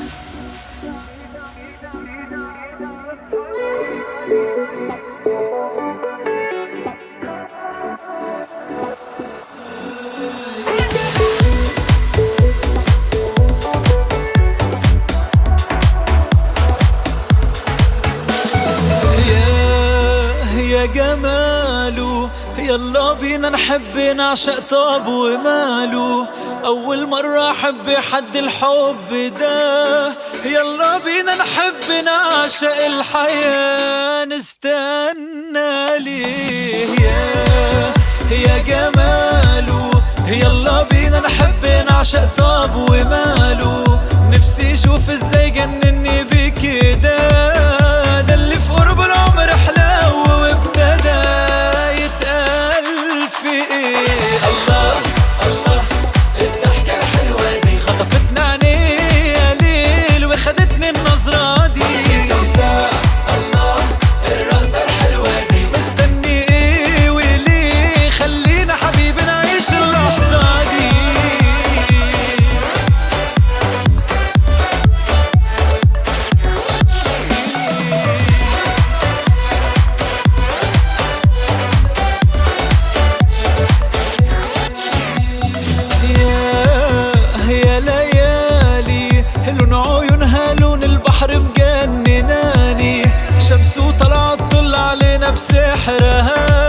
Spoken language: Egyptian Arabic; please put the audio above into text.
يا يا جماله يلا بينا نحب نعشق طاب وماله أول مرة أحب حد الحب ده يلا بينا نحب نعشق الحياة نستنى ليه يا يا جماله يلا بينا نحب نعشق طاب وماله نفسي اشوف ازاي جنني بكده ده اللي في قرب العمر حلاوة وابتدى يتقال في ايه الله الله الضحكة الحلوة دي خطفتنا عينيها ليل وخدتني النظرة دي الله الرقصة الحلوة دي مستني ايه وليه خلينا حبيبي نعيش اللحظة دي يا يا ليالي لون عيونها لون البحر مجنناني شمس وطلعت طل علينا بسحرها